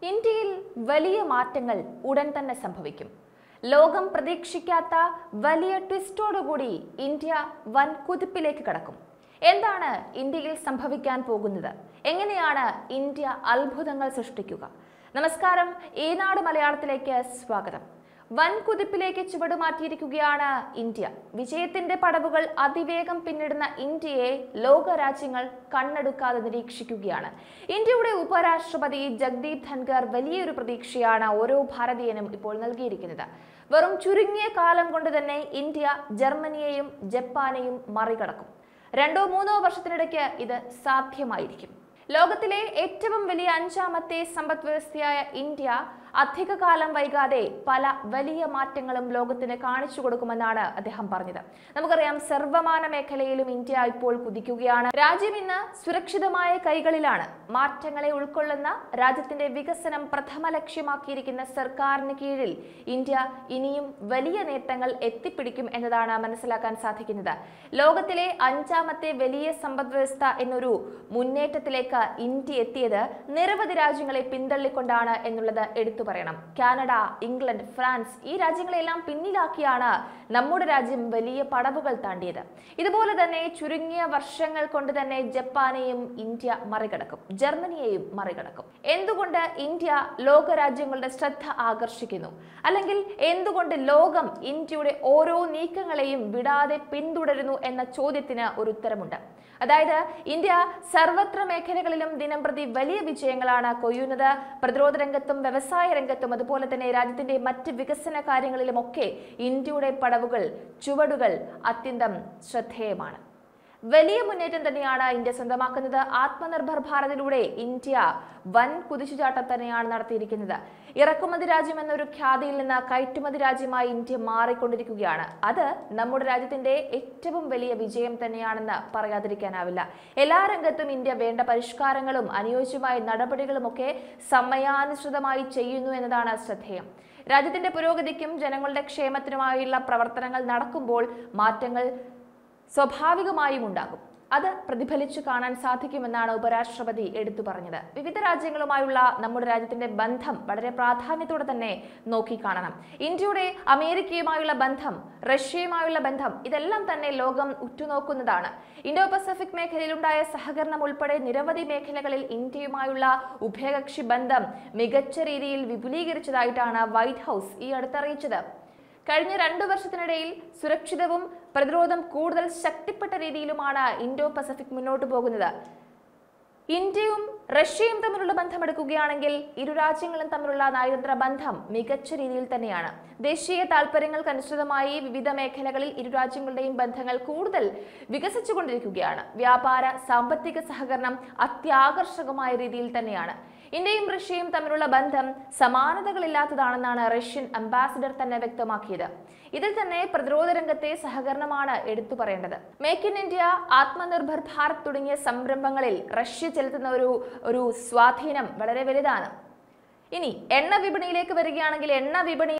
ഇന്ത്യയിൽ വലിയ മാറ്റങ്ങൾ ഉടൻ തന്നെ സംഭവിക്കും ലോകം പ്രതീക്ഷിക്കാത്ത വലിയ ട്വിസ്റ്റോടുകൂടി ഇന്ത്യ വൻ കുതിപ്പിലേക്ക് കടക്കും എന്താണ് ഇന്ത്യയിൽ സംഭവിക്കാൻ പോകുന്നത് എങ്ങനെയാണ് ഇന്ത്യ അത്ഭുതങ്ങൾ സൃഷ്ടിക്കുക നമസ്കാരം ഈനാട് മലയാളത്തിലേക്ക് സ്വാഗതം വൻ കുതിപ്പിലേക്ക് ചുവടുമാറ്റിയിരിക്കുകയാണ് ഇന്ത്യ വിജയത്തിന്റെ പടവുകൾ അതിവേഗം പിന്നിടുന്ന ഇന്ത്യയെ ലോക രാജ്യങ്ങൾ കണ്ണെടുക്കാതെ നിരീക്ഷിക്കുകയാണ് ഇന്ത്യയുടെ ഉപരാഷ്ട്രപതി ജഗ്ദീപ് ധൻഖർ വലിയൊരു പ്രതീക്ഷയാണ് ഓരോ ഭാരതീയനും ഇപ്പോൾ നൽകിയിരിക്കുന്നത് വെറും ചുരുങ്ങിയ കാലം കൊണ്ട് തന്നെ ഇന്ത്യ ജർമ്മനിയെയും ജപ്പാനെയും മറികടക്കും രണ്ടോ മൂന്നോ വർഷത്തിനിടയ്ക്ക് ഇത് സാധ്യമായിരിക്കും ലോകത്തിലെ ഏറ്റവും വലിയ അഞ്ചാമത്തെ സമ്പദ് വ്യവസ്ഥയായ ഇന്ത്യ അധികകാലം വൈകാതെ പല വലിയ മാറ്റങ്ങളും ലോകത്തിന് കാണിച്ചു കൊടുക്കുമെന്നാണ് അദ്ദേഹം പറഞ്ഞത് നമുക്കറിയാം സർവമാന മേഖലയിലും ഇന്ത്യ ഇപ്പോൾ കുതിക്കുകയാണ് രാജ്യം ഇന്ന് സുരക്ഷിതമായ കൈകളിലാണ് മാറ്റങ്ങളെ ഉൾക്കൊള്ളുന്ന രാജ്യത്തിന്റെ വികസനം പ്രഥമ ലക്ഷ്യമാക്കിയിരിക്കുന്ന സർക്കാരിന് കീഴിൽ ഇന്ത്യ ഇനിയും വലിയ നേട്ടങ്ങൾ എത്തിപ്പിടിക്കും എന്നതാണ് മനസ്സിലാക്കാൻ സാധിക്കുന്നത് ലോകത്തിലെ അഞ്ചാമത്തെ വലിയ സമ്പദ് വ്യവസ്ഥ എന്നൊരു മുന്നേറ്റത്തിലേക്ക് ഇന്ത്യ എത്തിയത് നിരവധി രാജ്യങ്ങളെ പിന്തള്ളിക്കൊണ്ടാണ് എന്നുള്ളത് എടുത്തു പറയണം കാനഡ ഇംഗ്ലണ്ട് ഫ്രാൻസ് ഈ രാജ്യങ്ങളെല്ലാം പിന്നിലാക്കിയാണ് നമ്മുടെ രാജ്യം വലിയ പടവുകൾ താണ്ടിയത് ഇതുപോലെ തന്നെ ചുരുങ്ങിയ വർഷങ്ങൾ കൊണ്ട് തന്നെ ജപ്പാനെയും ഇന്ത്യ മറികടക്കും ജർമ്മനിയെയും മറികടക്കും എന്തുകൊണ്ട് ഇന്ത്യ ലോക രാജ്യങ്ങളുടെ ശ്രദ്ധ ആകർഷിക്കുന്നു അല്ലെങ്കിൽ എന്തുകൊണ്ട് ലോകം ഇന്ത്യയുടെ ഓരോ നീക്കങ്ങളെയും വിടാതെ പിന്തുടരുന്നു എന്ന ചോദ്യത്തിന് ഒരു ഉത്തരമുണ്ട് അതായത് ഇന്ത്യ സർവത്ര മേഖലകളിലും ദിനംപ്രതി വലിയ വിജയങ്ങളാണ് കൊയ്യുന്നത് പ്രതിരോധ രംഗത്തും വ്യവസായ രംഗത്തും അതുപോലെ തന്നെ രാജ്യത്തിന്റെ മറ്റ് വികസന കാര്യങ്ങളിലുമൊക്കെ ഇന്ത്യയുടെ പടവുകൾ ചുവടുകൾ അത്യന്തം ശ്രദ്ധേയമാണ് വലിയ മുന്നേറ്റം തന്നെയാണ് ഇന്ത്യ സ്വന്തമാക്കുന്നത് ആത്മനിർഭർ ഭാരതിലൂടെ ഇന്ത്യ വൻ കുതിച്ചുചാട്ടം തന്നെയാണ് നടത്തിയിരിക്കുന്നത് ഇറക്കുമതി രാജ്യം എന്നൊരു ഖ്യാതിയിൽ നിന്ന് കയറ്റുമതി രാജ്യമായി ഇന്ത്യ മാറിക്കൊണ്ടിരിക്കുകയാണ് അത് നമ്മുടെ രാജ്യത്തിന്റെ ഏറ്റവും വലിയ വിജയം തന്നെയാണെന്ന് പറയാതിരിക്കാനാവില്ല എല്ലാ രംഗത്തും ഇന്ത്യ വേണ്ട പരിഷ്കാരങ്ങളും അനുയോജ്യമായ നടപടികളുമൊക്കെ സമയാനുസൃതമായി ചെയ്യുന്നു എന്നതാണ് ശ്രദ്ധേയം രാജ്യത്തിന്റെ പുരോഗതിക്കും ജനങ്ങളുടെ ക്ഷേമത്തിനുമായുള്ള പ്രവർത്തനങ്ങൾ നടക്കുമ്പോൾ മാറ്റങ്ങൾ സ്വാഭാവികമായും ഉണ്ടാകും അത് പ്രതിഫലിച്ചു കാണാൻ സാധിക്കുമെന്നാണ് ഉപരാഷ്ട്രപതി എടുത്തു പറഞ്ഞത് വിവിധ രാജ്യങ്ങളുമായുള്ള നമ്മുടെ രാജ്യത്തിന്റെ ബന്ധം വളരെ പ്രാധാന്യത്തോടെ തന്നെ നോക്കിക്കാണണം ഇന്ത്യയുടെ അമേരിക്കയുമായുള്ള ബന്ധം റഷ്യയുമായുള്ള ബന്ധം ഇതെല്ലാം തന്നെ ലോകം ഉറ്റുനോക്കുന്നതാണ് ഇന്തോ പസഫിക് മേഖലയിലുണ്ടായ സഹകരണം ഉൾപ്പെടെ നിരവധി മേഖലകളിൽ ഇന്ത്യയുമായുള്ള ഉഭയകക്ഷി ബന്ധം മികച്ച രീതിയിൽ വിപുലീകരിച്ചതായിട്ടാണ് വൈറ്റ് ഹൗസ് ഈ അടുത്തറിയിച്ചത് കഴിഞ്ഞ രണ്ടു വർഷത്തിനിടയിൽ സുരക്ഷിതവും പ്രതിരോധം കൂടുതൽ ശക്തിപ്പെട്ട രീതിയിലുമാണ് ഇൻഡോ പസഫിക് മുന്നോട്ട് പോകുന്നത് ഇന്ത്യയും റഷ്യയും തമ്മിലുള്ള ബന്ധം എടുക്കുകയാണെങ്കിൽ ഇരു രാജ്യങ്ങളും തമ്മിലുള്ള നയതന്ത്ര ബന്ധം മികച്ച രീതിയിൽ തന്നെയാണ് ദേശീയ താൽപര്യങ്ങൾക്കനുസൃതമായി വിവിധ മേഖലകളിൽ ഇരു രാജ്യങ്ങളുടെയും ബന്ധങ്ങൾ കൂടുതൽ വികസിച്ചുകൊണ്ടിരിക്കുകയാണ് വ്യാപാര സാമ്പത്തിക സഹകരണം അത്യാകർഷകമായ രീതിയിൽ തന്നെയാണ് ഇന്ത്യയും റഷ്യയും തമ്മിലുള്ള ബന്ധം സമാനതകളില്ലാത്തതാണെന്നാണ് റഷ്യൻ അംബാസിഡർ തന്നെ വ്യക്തമാക്കിയത് ഇതിൽ തന്നെ പ്രതിരോധ രംഗത്തെ സഹകരണമാണ് എടുത്തു പറയേണ്ടത് make in India Atmanirbhar Bharat തുടങ്ങിയ സംരംഭങ്ങളിൽ റഷ്യ ചെലുത്തുന്ന ഒരു ഒരു സ്വാധീനം വളരെ വലുതാണ് ഇനി എണ്ണ വിപണിയിലേക്ക് വരികയാണെങ്കിൽ എണ്ണ വിപണി